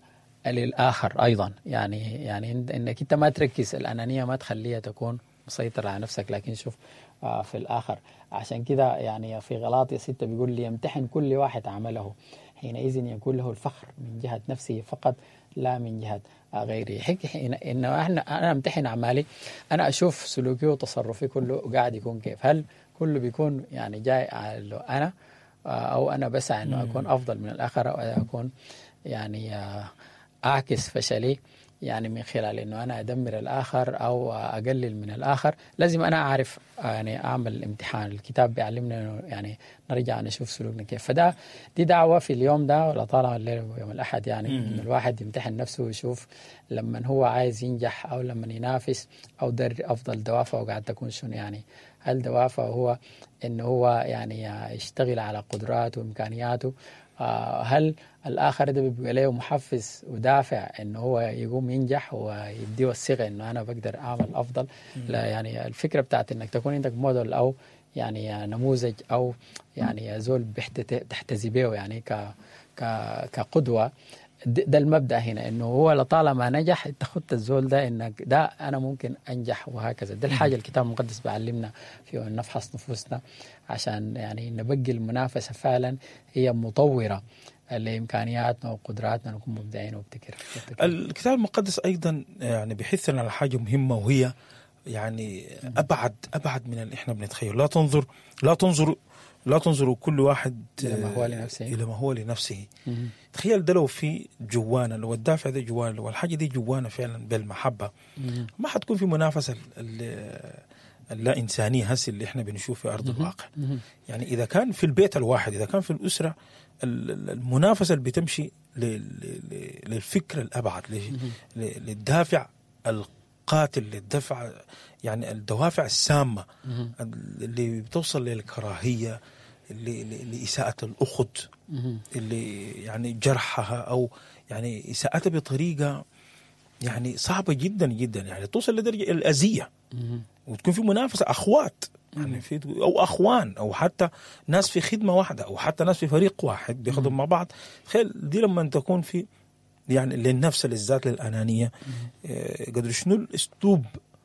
للاخر ايضا يعني يعني إن- انك انت ما تركز الانانيه ما تخليها تكون مسيطر على نفسك لكن شوف آه، في الاخر عشان كده يعني في غلاطي ستة بيقول لي يمتحن كل واحد عمله حينئذ يكون له الفخر من جهه نفسه فقط لا من جهه آه، غيره حك حين انه احنا انا امتحن اعمالي انا اشوف سلوكي وتصرفي كله قاعد يكون كيف هل كله بيكون يعني جاي على انا آه، او انا بسعى انه اكون افضل من الاخر او اكون يعني آه، اعكس فشلي يعني من خلال انه انا ادمر الاخر او اقلل من الاخر لازم انا اعرف آه، يعني اعمل امتحان الكتاب بيعلمنا انه يعني نرجع نشوف سلوكنا كيف فده دي دعوه في اليوم ده ولا طالما الليل ويوم الاحد يعني انه الواحد يمتحن نفسه ويشوف لما هو عايز ينجح او لما ينافس او در افضل دوافعه قاعد تكون شنو يعني هل دوافعه هو انه هو يعني يشتغل على قدراته وامكانياته آه، هل الاخر ده بيبقى له محفز ودافع انه هو يقوم ينجح ويديه الثقه انه انا بقدر اعمل افضل لا يعني الفكره بتاعت انك تكون عندك موديل او يعني نموذج او يعني زول بيحتت- تحتذي به يعني ك ك- كقدوه د- ده المبدا هنا انه هو لطالما نجح انت خدت الزول ده انك ده انا ممكن انجح وهكذا ده الحاجه الكتاب المقدس بيعلمنا في ان نفحص نفوسنا عشان يعني نبقي المنافسه فعلا هي مطوره لامكانياتنا وقدراتنا نكون مبدعين وابتكر وابتكر. الكتاب المقدس ايضا يعني بيحثنا على حاجه مهمه وهي يعني ابعد ابعد من اللي احنا بنتخيل لا تنظر لا تنظر لا تنظروا كل واحد إلى ما هو لنفسه. الى ما هو لنفسه مهم. تخيل ده لو في جوانا لو الدافع ده جوانا لو الحاجه دي جوانا فعلا بالمحبه مهم. ما حتكون في منافسه ال- ال- اللا انسانيه هسه اللي احنا بنشوف في ارض الواقع مهم. يعني اذا كان في البيت الواحد اذا كان في الاسره ال- ال- المنافسه اللي بتمشي ل- ل- ل- للفكر الابعد ل- ل- للدافع القاتل للدفع يعني الدوافع السامه مهم. اللي بتوصل للكراهيه ل- ل- لاساءه الاخت اللي يعني جرحها او يعني اساءتها بطريقه يعني صعبه جدا جدا يعني توصل لدرجه الاذيه وتكون في منافسه اخوات يعني في او اخوان او حتى ناس في خدمه واحده او حتى ناس في فريق واحد بيخدموا مع بعض تخيل دي لما تكون في يعني للنفس للذات للانانيه آه، قدر شنو الاسلوب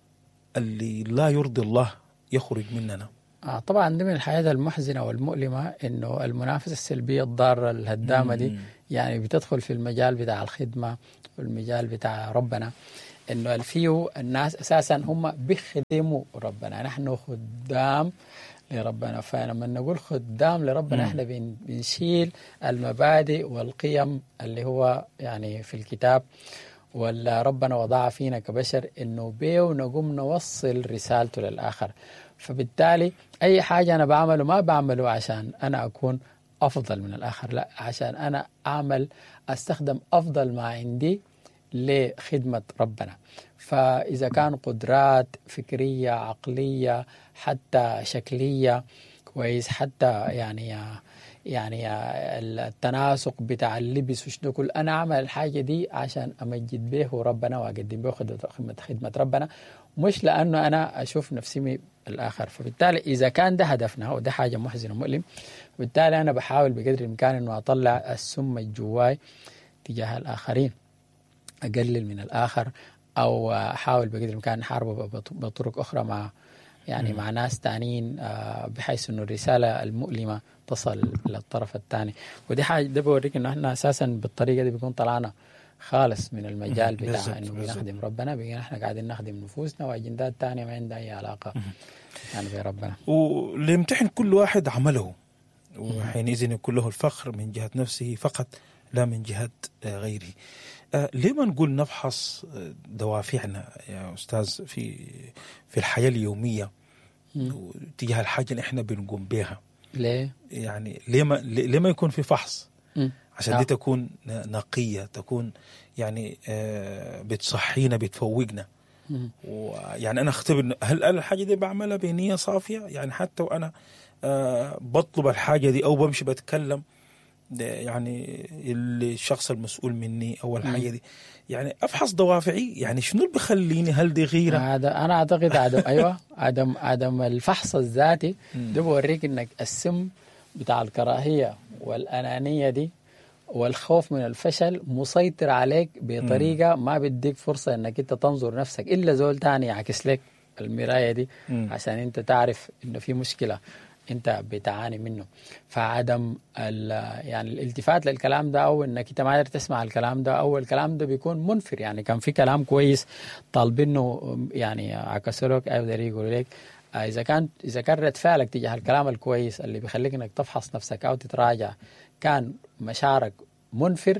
اللي لا يرضي الله يخرج مننا آه طبعا دي من الحياة المحزنة والمؤلمة انه المنافسة السلبية الضارة الهدامة دي يعني بتدخل في المجال بتاع الخدمة والمجال بتاع ربنا انه الفيو الناس اساسا هم بيخدموا ربنا نحن خدام لربنا فلما نقول خدام لربنا احنا بن- بنشيل المبادئ والقيم اللي هو يعني في الكتاب ولا ربنا وضع فينا كبشر انه بيه نقوم نوصل رسالته للاخر فبالتالي اي حاجه انا بعمله ما بعمله عشان انا اكون افضل من الاخر لا عشان انا اعمل استخدم افضل ما عندي لخدمه ربنا فاذا كان قدرات فكريه عقليه حتى شكليه كويس حتى يعني يعني التناسق بتاع اللبس وشنو كل انا اعمل الحاجه دي عشان امجد به ربنا واقدم به خدمه خدمه ربنا مش لانه انا اشوف نفسي من الاخر فبالتالي اذا كان ده هدفنا وده حاجه محزنه ومؤلم بالتالي انا بحاول بقدر الامكان انه اطلع السم الجواي تجاه الاخرين اقلل من الاخر او احاول بقدر الامكان احاربه بط- بطرق اخرى مع يعني مع ناس تانيين آه، بحيث انه الرساله المؤلمه تصل للطرف الثاني ودي حاجه ده بوريك انه احنا اساسا بالطريقه دي بيكون طلعنا خالص من المجال بالظبط، بتاع انه بالظبط. بنخدم ربنا بقينا احنا قاعدين نخدم نفوسنا واجندات تانية ما عندها اي علاقه يعني بربنا وليمتحن كل واحد عمله وحينئذ يكون له الفخر من جهة نفسه فقط لا من جهة آه، غيره آه، ليه ما نقول نفحص آه، دوافعنا يا أستاذ في في الحياة اليومية تجاه الحاجة اللي احنا بنقوم بها ليه؟ يعني ليه ما ليه ما يكون في فحص مم. عشان آه. دي تكون نقية تكون يعني آه، بتصحينا بتفوقنا مم. ويعني انا اختبر هل انا الحاجه دي بعملها بنيه صافيه يعني حتى وانا آه بطلب الحاجه دي او بمشي بتكلم ده يعني اللي الشخص المسؤول مني او الحاجه دي يعني افحص دوافعي يعني شنو اللي بيخليني هل دي غيره هذا انا اعتقد عدم ايوه عدم عدم الفحص الذاتي ده بوريك انك السم بتاع الكراهيه والانانيه دي والخوف من الفشل مسيطر عليك بطريقه ما بيديك فرصه انك انت تنظر نفسك الا زول تاني يعكس لك المرايه دي مم. عشان انت تعرف انه في مشكله انت بتعاني منه فعدم ال- يعني الالتفات للكلام ده او انك انت ما قادر تسمع الكلام ده او الكلام ده بيكون منفر يعني كان في كلام كويس طالبينه يعني عكسوا لك او يقدروا يقولوا لك آه، اذا كان اذا كان رد فعلك تجاه الكلام الكويس اللي بيخليك انك تفحص نفسك او تتراجع كان مشاعرك منفر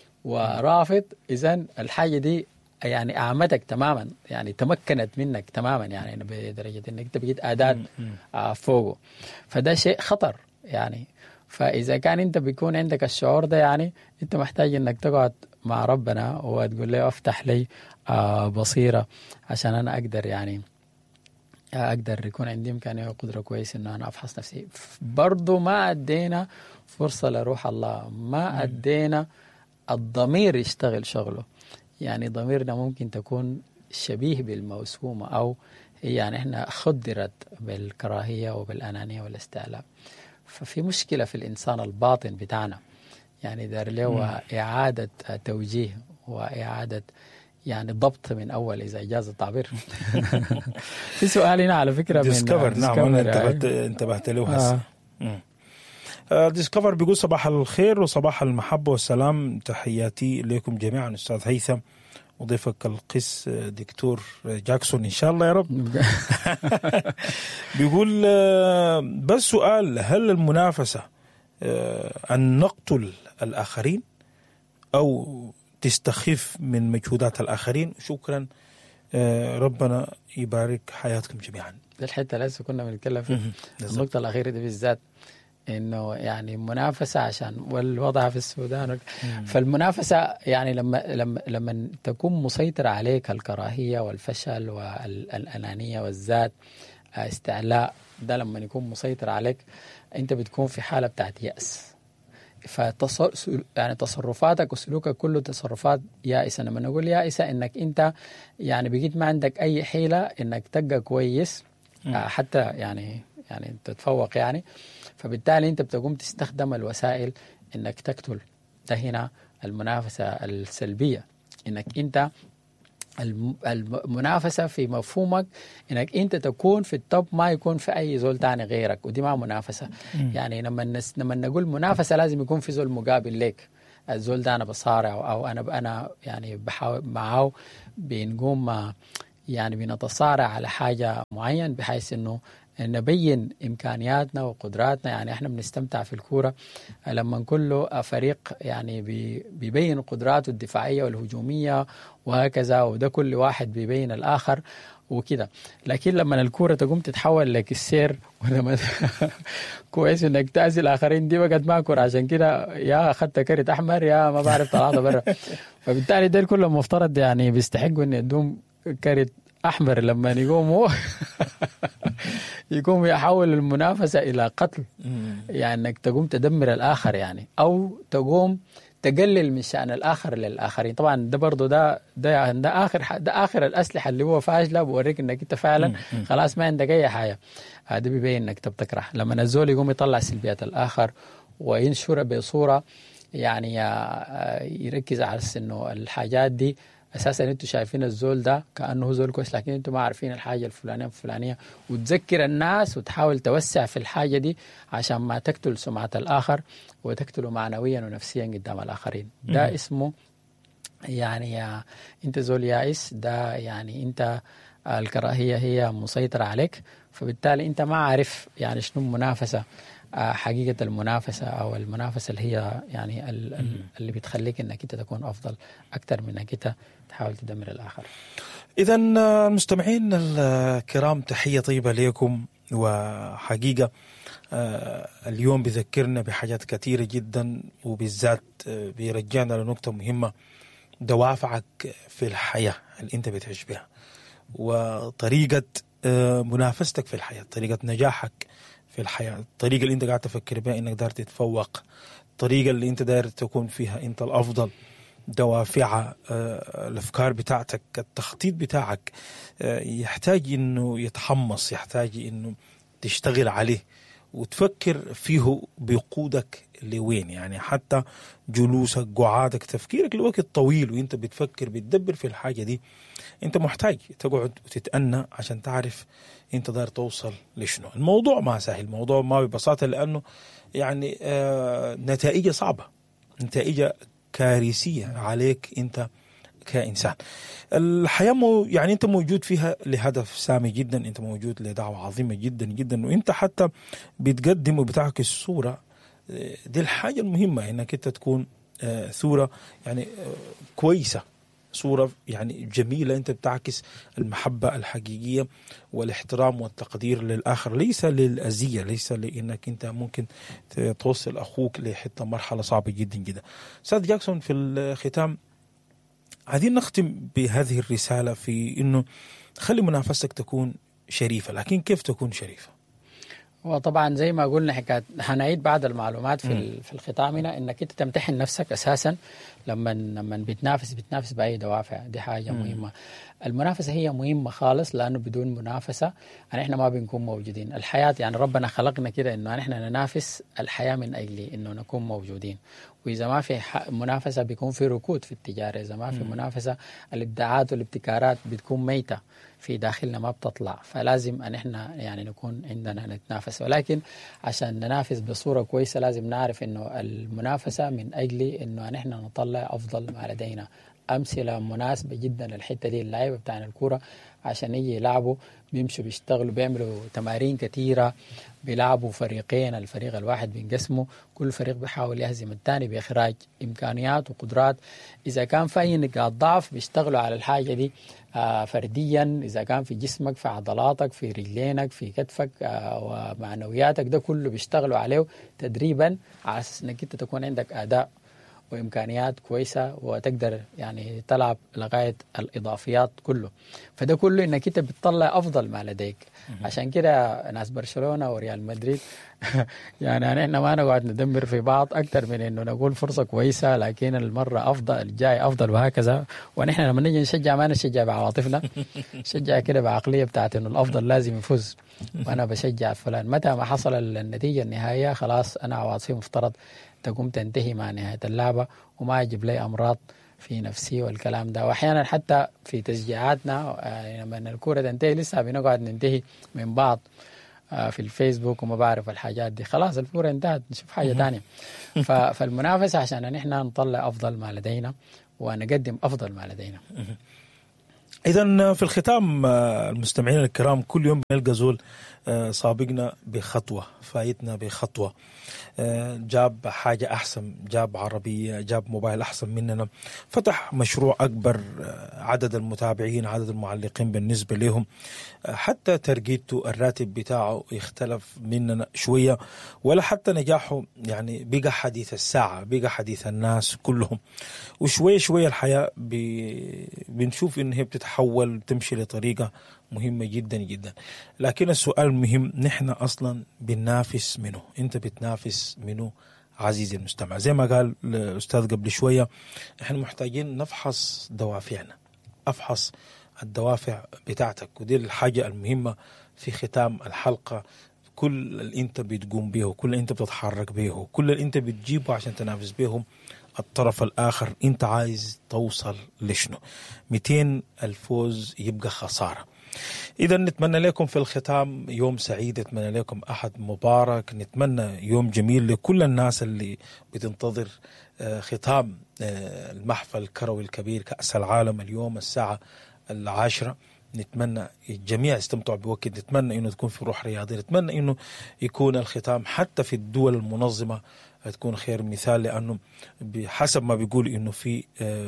ورافض اذا الحاجه دي يعني اعمتك تماما يعني تمكنت منك تماما يعني بدرجه انك انت بقيت اداه آه، فوقه فده شيء خطر يعني فاذا كان انت بيكون عندك الشعور ده يعني انت محتاج انك تقعد مع ربنا وتقول له افتح لي آه، بصيره عشان انا اقدر يعني اقدر يكون عندي امكانيه وقدره كويس انه انا افحص نفسي برضو ما ادينا فرصه لروح الله ما ادينا الضمير يشتغل شغله يعني ضميرنا ممكن تكون شبيه بالموسومه او يعني احنا خدرت بالكراهيه وبالانانيه والاستعلاء ففي مشكله في الانسان الباطن بتاعنا يعني دار له اعاده توجيه واعاده يعني ضبط من اول اذا اجاز التعبير في سؤال هنا على فكره من ديسكفر نعم انا Discover، انتبهت يعني. انتبهت له آه. هسه مم. آه، ديسكفر بيقول صباح الخير وصباح المحبة والسلام تحياتي لكم جميعا أستاذ هيثم وضيفك القس آه، دكتور جاكسون إن شاء الله يا رب بيقول آه، بس سؤال هل المنافسة آه، أن نقتل الآخرين أو تستخف من مجهودات الآخرين شكرا آه، ربنا يبارك حياتكم جميعا دي الحته اللي لسه كنا بنتكلم فيها بالظبط. النقطه الاخيره دي بالذات انه يعني منافسه عشان والوضع في السودان فالمنافسه يعني لما لما لما تكون مسيطره عليك الكراهيه والفشل والانانيه والذات استعلاء ده لما يكون مسيطر عليك انت بتكون في حاله بتاعت ياس فتصر يعني تصرفاتك وسلوكك كله تصرفات يائسه لما نقول يائسه انك انت يعني بقيت ما عندك اي حيله انك تبقى كويس آه، حتى يعني يعني تتفوق يعني فبالتالي انت بتقوم تستخدم الوسائل انك تقتل ده هنا المنافسه السلبيه انك انت الم- المنافسه في مفهومك انك انت تكون في التوب ما يكون في اي زول تاني غيرك ودي ما منافسه يعني لما الناس لما نقول منافسه لازم يكون في زول مقابل لك الزول ده انا بصارع او انا انا يعني بحاول معاه بنقوم آه، يعني بنتصارع على حاجه معين بحيث انه نبين امكانياتنا وقدراتنا يعني احنا بنستمتع في الكوره لما كله فريق يعني بي- بيبين قدراته الدفاعيه والهجوميه وهكذا وده كل واحد بيبين الاخر وكده لكن لما الكوره تقوم تتحول لك السير ولما كويس انك تأذي الاخرين دي بقت ما كوره عشان كده يا اخذت كرت احمر يا ما بعرف طلعت برا فبالتالي دول كلهم مفترض يعني بيستحقوا ان يدوم كرت احمر لما يقوموا يقوم يحول المنافسه الى قتل يعني انك تقوم تدمر الاخر يعني او تقوم تقلل من شان الاخر للاخرين طبعا ده برضه ده ده ده اخر ح- ده اخر الاسلحه اللي هو فاشله بوريك انك انت فعلا خلاص ما عندك اي حاجه هذا بيبين انك انت بتكره لما الزول يقوم يطلع سلبيات الاخر وينشرها بصوره يعني آه، يركز على انه الحاجات دي اساسا انتوا شايفين الزول ده كانه هو زول كويس لكن انتوا ما عارفين الحاجه الفلانيه الفلانيه وتذكر الناس وتحاول توسع في الحاجه دي عشان ما تقتل سمعه الاخر وتقتله معنويا ونفسيا قدام الاخرين ده اسمه يعني يا انت زول يائس ده يعني انت الكراهيه هي مسيطره عليك فبالتالي انت ما عارف يعني شنو المنافسه آه، حقيقه المنافسه او المنافسه اللي هي يعني ال- ال- اللي بتخليك انك انت تكون افضل اكثر من انك انت تحاول تدمر الاخر إذا المستمعين الكرام تحية طيبة لكم وحقيقة آه، اليوم بذكرنا بحاجات كثيرة جدا وبالذات آه، بيرجعنا لنقطة مهمة دوافعك في الحياة اللي أنت بتعيش بها وطريقة آه، منافستك في الحياة طريقة نجاحك في الحياة الطريقة اللي أنت قاعد تفكر بها إنك دار تتفوق الطريقة اللي أنت داير تكون فيها أنت الأفضل دوافعها آه، الافكار بتاعتك التخطيط بتاعك آه، يحتاج انه يتحمص يحتاج انه تشتغل عليه وتفكر فيه بيقودك لوين يعني حتى جلوسك قعادك تفكيرك لوقت طويل وانت بتفكر بتدبر في الحاجه دي انت محتاج تقعد وتتأنى عشان تعرف انت داير توصل لشنو الموضوع ما سهل الموضوع ما ببساطه لانه يعني آه نتائجه صعبه نتائجه كارثيه عليك انت كانسان الحياه مو يعني انت موجود فيها لهدف سامي جدا انت موجود لدعوه عظيمه جدا جدا وانت حتى بتقدم وبتعكس صوره آه، دي الحاجه المهمه انك انت تكون آه، صوره يعني آه، كويسه صورة يعني جميلة أنت بتعكس المحبة الحقيقية والاحترام والتقدير للآخر ليس للأذية ليس لأنك أنت ممكن ت- توصل أخوك لحتة مرحلة صعبة جدا جدا أستاذ جاكسون في الختام عايزين نختم بهذه الرسالة في أنه خلي منافستك تكون شريفة لكن كيف تكون شريفة وطبعا زي ما قلنا حكايه هنعيد بعض المعلومات في ال- في الختام هنا انك انت تمتحن نفسك اساسا لما لما بتنافس بتنافس باي دوافع دي حاجه مهمه المنافسه هي مهمه خالص لانه بدون منافسه يعني احنا ما بنكون موجودين الحياه يعني ربنا خلقنا كده انه احنا ننافس الحياه من اجل انه نكون موجودين واذا ما في ح- منافسه بيكون في ركود في التجاره اذا ما في منافسه الابداعات والابتكارات بتكون ميته في داخلنا ما بتطلع فلازم ان احنا يعني نكون عندنا نتنافس ولكن عشان ننافس بصوره كويسه لازم نعرف انه المنافسه من اجل انه نحن نطلع افضل ما لدينا امثله مناسبه جدا الحته دي اللعيبه بتاعنا الكوره عشان يجي يلعبوا بيمشوا بيشتغلوا بيعملوا تمارين كثيره بيلعبوا فريقين الفريق الواحد بينقسموا كل فريق بيحاول يهزم الثاني باخراج امكانيات وقدرات اذا كان في اي نقاط ضعف بيشتغلوا على الحاجه دي آه، فرديا اذا كان في جسمك في عضلاتك في رجلينك في كتفك آه، ومعنوياتك ده كله بيشتغلوا عليه تدريبا على اساس انك انت تكون عندك اداء وامكانيات كويسه وتقدر يعني تلعب لغايه الاضافيات كله فده كله انك انت بتطلع افضل ما لديك عشان كده ناس برشلونه وريال مدريد يعني احنا ما نقعد ندمر في بعض اكثر من انه نقول فرصه كويسه لكن المره افضل الجاي افضل وهكذا ونحن لما نجي نشجع ما نشجع بعواطفنا نشجع كده بعقليه بتاعت انه الافضل لازم يفوز وانا بشجع فلان متى ما حصل النتيجه النهائيه خلاص انا عواطفي مفترض تقوم تنتهي مع نهايه اللعبه وما يجيب لي امراض في نفسي والكلام ده واحيانا حتى في تشجيعاتنا يعني لما الكوره تنتهي لسه بنقعد ننتهي من بعض في الفيسبوك وما بعرف الحاجات دي خلاص الكوره انتهت نشوف حاجه ثانيه فالمنافسه عشان نحن نطلع افضل ما لدينا ونقدم افضل ما لدينا اذا في الختام المستمعين الكرام كل يوم بنلقى زول سابقنا بخطوه فايتنا بخطوه جاب حاجة أحسن جاب عربية جاب موبايل أحسن مننا فتح مشروع أكبر عدد المتابعين عدد المعلقين بالنسبة لهم حتى ترقيته الراتب بتاعه يختلف مننا شوية ولا حتى نجاحه يعني بقى حديث الساعة بقى حديث الناس كلهم وشوية شوية الحياة بنشوف إن هي بتتحول بتمشي لطريقة مهمة جدا جدا لكن السؤال المهم نحن أصلا بننافس منه أنت بتنافس منه عزيزي المستمع زي ما قال الأستاذ قبل شوية احنا محتاجين نفحص دوافعنا أفحص الدوافع بتاعتك ودي الحاجة المهمة في ختام الحلقة كل اللي انت بتقوم به كل اللي انت بتتحرك به كل اللي انت بتجيبه عشان تنافس بهم الطرف الآخر انت عايز توصل لشنو 200 الفوز يبقى خسارة إذا نتمنى لكم في الختام يوم سعيد نتمنى لكم أحد مبارك نتمنى يوم جميل لكل الناس اللي بتنتظر ختام المحفل الكروي الكبير كأس العالم اليوم الساعة العاشرة نتمنى الجميع يستمتعوا بوقت نتمنى انه تكون في روح رياضيه نتمنى انه يكون الختام حتى في الدول المنظمه تكون خير مثال لانه بحسب ما بيقول انه في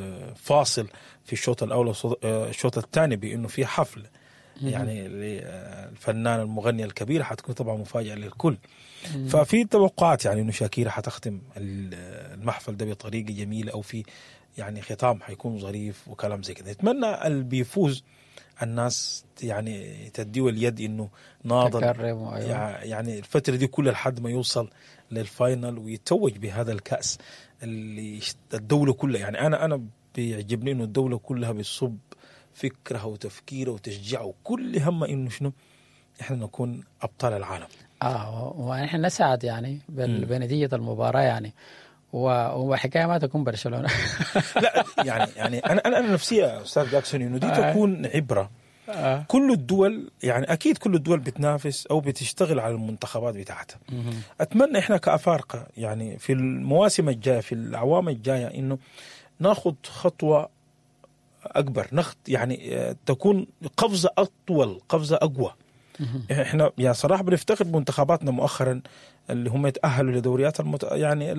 فاصل في الشوط الاول الشوط الثاني بانه في حفل يعني للفنان المغني الكبير حتكون طبعا مفاجاه للكل ففي توقعات يعني انه شاكيرا حتختم المحفل ده بطريقه جميله او في يعني ختام حيكون ظريف وكلام زي كده نتمنى اللي بيفوز الناس يعني تديه اليد انه ناضل يعني الفتره دي كلها لحد ما يوصل للفاينل ويتوج بهذا الكاس اللي الدوله كلها يعني انا انا بيعجبني انه الدوله كلها بتصب فكرها وتفكيرها وتشجيعها وكل همها انه شنو احنا نكون ابطال العالم اه ونحن نسعد يعني بنتيجه المباراه يعني وحكايه ما تكون برشلونه لا يعني يعني انا انا نفسي استاذ جاكسون انه دي تكون عبره آه. كل الدول يعني اكيد كل الدول بتنافس او بتشتغل على المنتخبات بتاعتها اتمنى احنا كافارقه يعني في المواسم الجايه في الاعوام الجايه انه ناخذ خطوه اكبر نخط يعني تكون قفزه اطول قفزه اقوى احنا يعني صراحه بنفتخر بمنتخباتنا مؤخرا اللي هم يتاهلوا لدوريات المت... يعني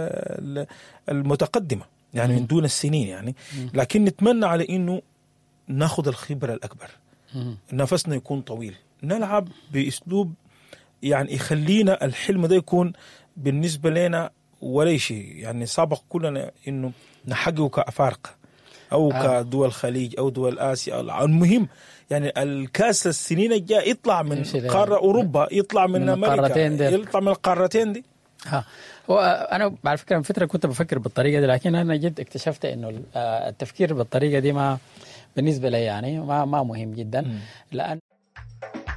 المتقدمه يعني من دون السنين يعني لكن نتمنى على انه ناخذ الخبره الاكبر نفسنا يكون طويل نلعب باسلوب يعني يخلينا الحلم ده يكون بالنسبه لنا ولا شيء يعني سابق كلنا انه نحققه كافارقه او آه. كدول الخليج او دول اسيا المهم يعني الكاس السنين الجايه يطلع من قاره اوروبا يطلع من, من امريكا دي. يطلع من القارتين دي ها هو انا على فكره من فتره كنت بفكر بالطريقه دي لكن انا جد اكتشفت انه التفكير بالطريقه دي ما بالنسبه لي يعني ما ما مهم جدا لان